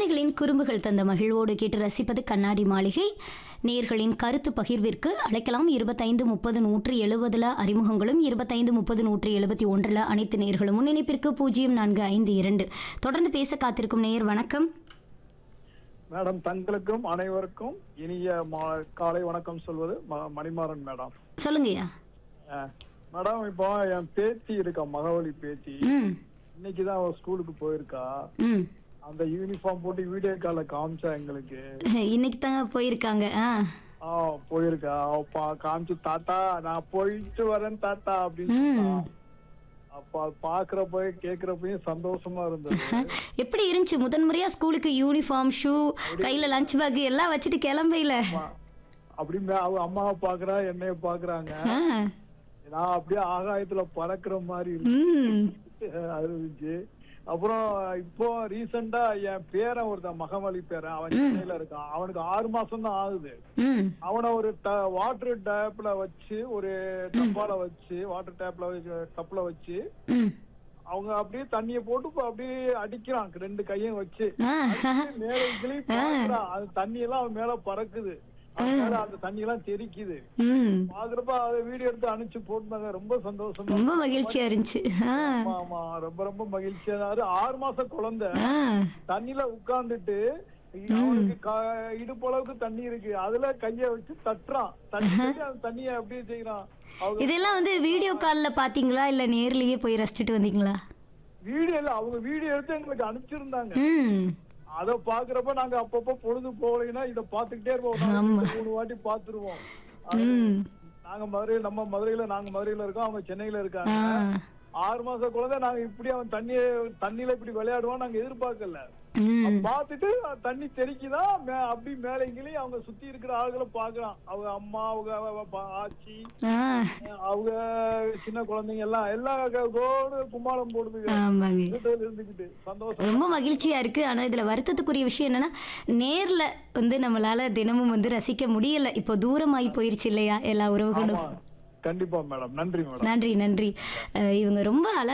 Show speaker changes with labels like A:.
A: குழந்தைகளின் குறும்புகள் தந்த மகிழ்வோடு கேட்டு ரசிப்பது கண்ணாடி மாளிகை நேர்களின் கருத்து பகிர்விற்கு அழைக்கலாம் இருபத்தைந்து முப்பது நூற்று எழுபதுல அறிமுகங்களும் இருபத்தைந்து முப்பது நூற்று எழுபத்தி ஒன்றில் அனைத்து நேர்களும் முன்னிணைப்பிற்கு பூஜ்ஜியம் நான்கு ஐந்து இரண்டு தொடர்ந்து பேச காத்திருக்கும் நேயர் வணக்கம்
B: மேடம் தங்களுக்கும் அனைவருக்கும் இனிய மா- காலை வணக்கம் சொல்வது ம- மணிமாறன் மேடம்
A: சொல்லுங்கய்யா
B: அஹ், மேடம் இப்போ என் பேத்தி இருக்கா மகவழி பேத்தி
A: ம்
B: இன்னைக்குதான் அவ ஸ்கூலுக்கு போயிருக்கா
A: ம்
B: அந்த யூனிஃபார்ம் போட்டு வீடியோ கால்ல காமிச்சா எங்களுக்கு
A: இன்னைக்கு தாங்க போயிருக்காங்க ஆ
B: ஆ போயிருக்கா அவ பா- காமிச்சு தாத்தா நான் போயிட்டு வரேன் தாத்தா அப்படின்னு சொன்னா.
A: ம்
B: அப்ப அது பாக்குறப்ப கேக்குறப்பயும் சந்தோஷமா இருந்தது
A: எப்படி இருந்துச்சு முதன்முறையா ஸ்கூலுக்கு யூனிஃபார்ம் ஷூ கையில லஞ்ச் பேக் எல்லாம் வச்சுட்டு கிளம்பையில
B: அப்படி மே- அவ அம்மாவை பாக்குறா என்னைய பாக்குறாங்க
A: ஆ
B: நான் அப்படியே ஆகாயத்துல பறக்குற மாதிரி இருக்கு
A: ம்
B: அது இருந்துச்சு அப்புறம் இப்போ ரீசெண்டா என் பேரன் ஒருத்தன் மகமலி பேரன் அவன் சென்னையில இருக்கான் அவனுக்கு ஆறு மாசம் தான் ஆகுது
A: ம்
B: அவனை ஒரு வாட்டர் டேப்ல வச்சு ஒரு டப்பால வச்சு வாட்டர் டேப்ல வச்சு டப்ல வச்சு
A: ம்
B: அவங்க அப்படியே தண்ணிய போட்டு இப்ப அப்படியே அடிக்கிறான் ரெண்டு கையும் வச்சு
A: ஆ
B: மேல கிளி பாக்குறான் அது தண்ணி எல்லாம் அவன் மேல பறக்குது அவன் மேல அந்த தண்ணி எல்லாம் தெரிக்குது
A: ம்
B: பாக்குறப்ப அதை வீடியோ எடுத்து அனுப்பிச்சு போட்டுனாங்க ரொம்ப சந்தோஷமா
A: ரொம்ப மகிழ்ச்சியா இருந்துச்சு ஆ
B: ஆமா ஆமா ரொம்ப ரொம்ப மகிழ்ச்சியா தான். அது ஆறு மாச குழந்தை
A: ஆ
B: தண்ணியில உட்கார்ந்துட்டு அவனுக்கு க- இடுப்பு அளவுக்கு தண்ணி இருக்கு அதுல கைய வச்சு தட்டுறான் தண்ணி தட்டி அந்த தண்ணிய அப்படியே செய்யறான் அவங்க
A: இதெல்லாம் வந்து வீடியோ காலில் பார்த்தீங்களா இல்லை நேர்லயே போய் ரசிச்சுட்டு வந்தீங்களா
B: வீடியோல அவங்க வீடியோ எடுத்து எங்களுக்கு அனுப்பிச்சிருந்தாங்க
A: ம்
B: அத பாக்குறப்ப நாங்க அப்பப்ப பொழுது போகலைன்னா இத பாத்துக்கிட்டே இருப்போம் நாங்க
A: ஆமா.
B: மூணு வாட்டி பாத்துருவோம்
A: ம்
B: நாங்க மதுரையில நம்ம மதுரையில நாங்க மதுரையில இருக்கோம் அவங்க சென்னையில இருக்காங்க
A: ஆ
B: ஆறு மாச குழந்தை நாங்க இப்படி அவன் தண்ணிய தண்ணியில இப்படி விளையாடுவான் நாங்க எதிர்பார்க்கல
A: ம்
B: பார்த்துட்டு அஹ், தண்ணி தெறிக்குதான் மே- அப்படி மேலைங்களையும் அவங்க சுத்தி இருக்கிற ஆளுகளை பாக்குறான் அவங்க அம்மா அவங்க அவ- அவ பா- ஆச்சி
A: ஆ
B: அஹ், அவங்க சின்ன குழந்தைங்க எல்லாம் எல்லாம் க- கோடு கும்மாளம் போடுதுங்க
A: ஆமாங்க
B: வீட்டுல இருந்துகிட்டு சந்தோஷம்
A: ரொம்ப மகிழ்ச்சியா இருக்கு ஆனா இதுல வருத்தத்துக்குரிய விஷயம் என்னன்னா நேர்ல வந்து நம்மளால தினமும் வந்து ரசிக்க முடியல இப்போ தூரமாகி போயிருச்சு இல்லையா எல்லா உறவுகளும்
B: ஆமா. கண்டிப்பா மேடம் நன்றி மேடம்
A: நன்றி நன்றி அஹ் இவங்க ரொம்ப அழ